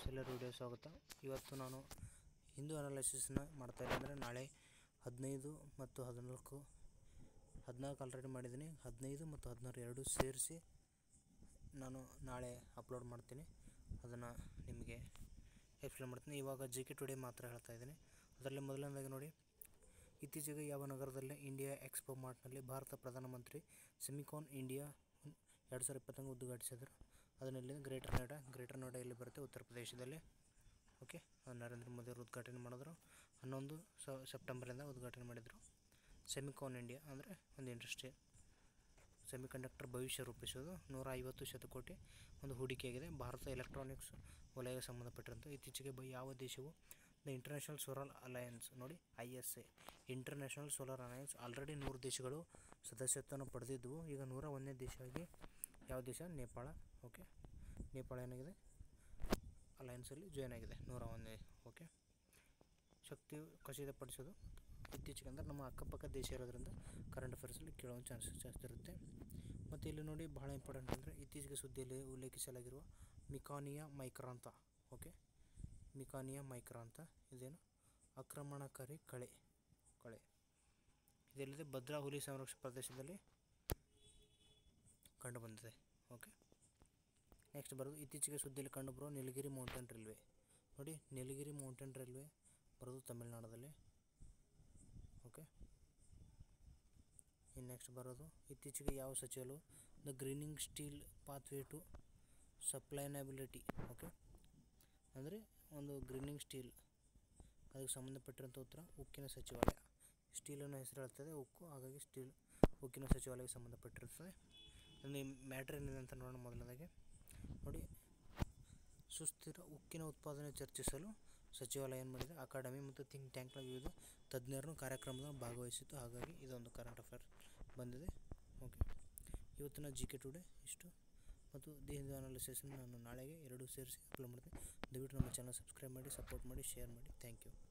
ಎಲ್ಲರೂ ವಿಡಿಯೋ ಸ್ವಾಗತ ಇವತ್ತು ನಾನು ಹಿಂದೂ ಅನಾಲಿಸಿಸ್ನ ಮಾಡ್ತಾ ಇಲ್ಲ ಅಂದರೆ ನಾಳೆ ಹದಿನೈದು ಮತ್ತು ಹದಿನಾಲ್ಕು ಹದಿನಾಲ್ಕು ಆಲ್ರೆಡಿ ಮಾಡಿದ್ದೀನಿ ಹದಿನೈದು ಮತ್ತು ಹದಿನಾರು ಎರಡು ಸೇರಿಸಿ ನಾನು ನಾಳೆ ಅಪ್ಲೋಡ್ ಮಾಡ್ತೀನಿ ಅದನ್ನು ನಿಮಗೆ ಎಕ್ಸ್ಪ್ಲೇನ್ ಮಾಡ್ತೀನಿ ಇವಾಗ ಜಿ ಕೆ ಟುಡೇ ಮಾತ್ರ ಹೇಳ್ತಾ ಇದ್ದೀನಿ ಅದರಲ್ಲಿ ಮೊದಲನೇದಾಗಿ ನೋಡಿ ಇತ್ತೀಚೆಗೆ ಯಾವ ನಗರದಲ್ಲಿ ಇಂಡಿಯಾ ಎಕ್ಸ್ಪೋ ಮಾರ್ಟ್ನಲ್ಲಿ ಭಾರತ ಪ್ರಧಾನಮಂತ್ರಿ ಸೆಮಿಕಾನ್ ಇಂಡಿಯಾ ಎರಡು ಸಾವಿರದ ಇಪ್ಪತ್ತೊಂದು ಉದ್ಘಾಟಿಸಿದರು ಅದರಲ್ಲಿ ಗ್ರೇಟರ್ ನೋಯ್ಡಾ ಗ್ರೇಟರ್ ನೋಯ್ಡಾ ಎಲ್ಲಿ ಬರುತ್ತೆ ಉತ್ತರ ಪ್ರದೇಶದಲ್ಲಿ ಓಕೆ ಅದು ನರೇಂದ್ರ ಮೋದಿ ಅವರು ಉದ್ಘಾಟನೆ ಮಾಡಿದ್ರು ಹನ್ನೊಂದು ಸ ಸೆಪ್ಟೆಂಬರಿಂದ ಉದ್ಘಾಟನೆ ಮಾಡಿದರು ಸೆಮಿಕಾನ್ ಇಂಡಿಯಾ ಅಂದರೆ ಒಂದು ಇಂಡಸ್ಟ್ರಿ ಸೆಮಿ ಕಂಡಕ್ಟರ್ ಭವಿಷ್ಯ ರೂಪಿಸೋದು ನೂರ ಐವತ್ತು ಶತಕೋಟಿ ಒಂದು ಹೂಡಿಕೆಯಾಗಿದೆ ಭಾರತ ಎಲೆಕ್ಟ್ರಾನಿಕ್ಸ್ ವಲಯಕ್ಕೆ ಸಂಬಂಧಪಟ್ಟಿರುವಂಥ ಇತ್ತೀಚೆಗೆ ಬ ಯಾವ ದೇಶವು ದ ಇಂಟರ್ನ್ಯಾಷನಲ್ ಸೋಲಾರ್ ಅಲಯನ್ಸ್ ನೋಡಿ I S A International Solar Alliance already ನೂರು ದೇಶಗಳು ಸದಸ್ಯತ್ವವನ್ನು ಪಡೆದಿದ್ದವು ಈಗ ನೂರ ಒಂದನೇ ದೇಶವಾಗಿ ಯಾವ ದೇಶ ನೇಪಾಳ ಓಕೆ ನೇಪಾಳ ಏನಾಗಿದೆ ಅಲಯನ್ಸಲ್ಲಿ ಜಾಯ್ನ್ ಆಗಿದೆ ನೂರ ಒಂದನೇ ಓಕೆ ಶಕ್ತಿ ಖಚಿತಪಡಿಸೋದು ಇತ್ತೀಚೆಗೆ ಅಂದರೆ ನಮ್ಮ ಅಕ್ಕಪಕ್ಕ ದೇಶ ಇರೋದ್ರಿಂದ ಕರೆಂಟ್ ಅಫೇರ್ಸಲ್ಲಿ ಕೇಳೋ ಚಾನ್ಸಸ್ ಜಾಸ್ತಿ ಇರುತ್ತೆ ಮತ್ತು ಇಲ್ಲಿ ನೋಡಿ ಬಹಳ ಇಂಪಾರ್ಟೆಂಟ್ ಅಂದರೆ ಇತ್ತೀಚೆಗೆ ಸುದ್ದಿಯಲ್ಲಿ ಉಲ್ಲೇಖಿಸಲಾಗಿರುವ ಮಿಕಾನಿಯಾ ಮೈಕ್ರಾಂತ ಓಕೆ ಮಿಕಾನಿಯಾ ಮೈಕ್ರಾಂತ ಇದೇನು ಆಕ್ರಮಣಕಾರಿ ಕಳೆ ಕಳೆ ಇದೆಲ್ಲದೆ ಭದ್ರಾ ಹುಲಿ ಸಂರಕ್ಷಣಾ ಪ್ರದೇಶದಲ್ಲಿ ಕಂಡುಬಂದಿದೆ ಓಕೆ ನೆಕ್ಸ್ಟ್ ಬರೋದು ಇತ್ತೀಚೆಗೆ ಸುದ್ದಿಯಲ್ಲಿ ಕಂಡುಬರುವ ನೀಲಗಿರಿ ಮೌಂಟೇನ್ ರೈಲ್ವೆ ನೋಡಿ ನೀಲಗಿರಿ ಮೌಂಟೇನ್ ರೈಲ್ವೆ ಬರೋದು ತಮಿಳುನಾಡಲ್ಲಿ ಓಕೆ ಇನ್ನು ನೆಕ್ಸ್ಟ್ ಬರೋದು ಇತ್ತೀಚೆಗೆ ಯಾವ ಸಚಿವರು the greening steel pathway to sustainability okay ಅಂದರೆ ಒಂದು ಗ್ರೀನಿಂಗ್ ಸ್ಟೀಲ್ ಅದಕ್ಕೆ ಸಂಬಂಧಪಟ್ಟಿರೋಂಥ ಉತ್ತರ ಉಕ್ಕಿನ ಸಚಿವಾಲಯ ಸ್ಟೀಲನ್ನು ಹೆಸರು ಹೇಳ್ತದೆ ಉಕ್ಕು ಹಾಗಾಗಿ ಸ್ಟೀಲ್ ಉಕ್ಕಿನ ಸಚಿವಾಲಯಕ್ಕೆ ಸಂಬಂಧಪಟ್ಟಿರುತ್ತದೆ ಅಲ್ಲಿ ಮ್ಯಾಟ್ರ್ ಏನಿದೆ ಅಂತ ನೋಡೋಣ ಮೊದಲನೇದಾಗಿ ನೋಡಿ ಸುಸ್ಥಿರ ಉಕ್ಕಿನ ಉತ್ಪಾದನೆ ಚರ್ಚಿಸಲು ಸಚಿವಾಲಯ ಏನು ಮಾಡಿದೆ ಅಕಾಡೆಮಿ ಮತ್ತು ಥಿಂಕ್ ಟ್ಯಾಂಕ್ನ ವಿವಿಧ ತಜ್ಞರನ್ನು ಕಾರ್ಯಕ್ರಮದಲ್ಲಿ ಭಾಗವಹಿಸಿತ್ತು ಹಾಗಾಗಿ ಇದೊಂದು ಕರೆಂಟ್ ಅಫೇರ್ ಬಂದಿದೆ ಓಕೆ ಇವತ್ತಿನ ಜಿ ಕೆ ಟುಡೇ ಇಷ್ಟು ಮತ್ತು ದಿ ಹಿಂದೂ ಅನಾಲಿಸಿಸ್ನ ನಾನು ನಾಳೆಗೆ ಎರಡು ಸೇರಿಸಿ ಅಪ್ಲೋಡ್ ಮಾಡ್ತೀನಿ ದಯವಿಟ್ಟು ನಮ್ಮ ಚಾನಲ್ ಸಬ್ಸ್ಕ್ರೈಬ್ ಮಾಡಿ ಸಪೋರ್ಟ್ ಮಾಡಿ ಶೇರ್ ಮಾಡಿ ಥ್ಯಾಂಕ್ ಯು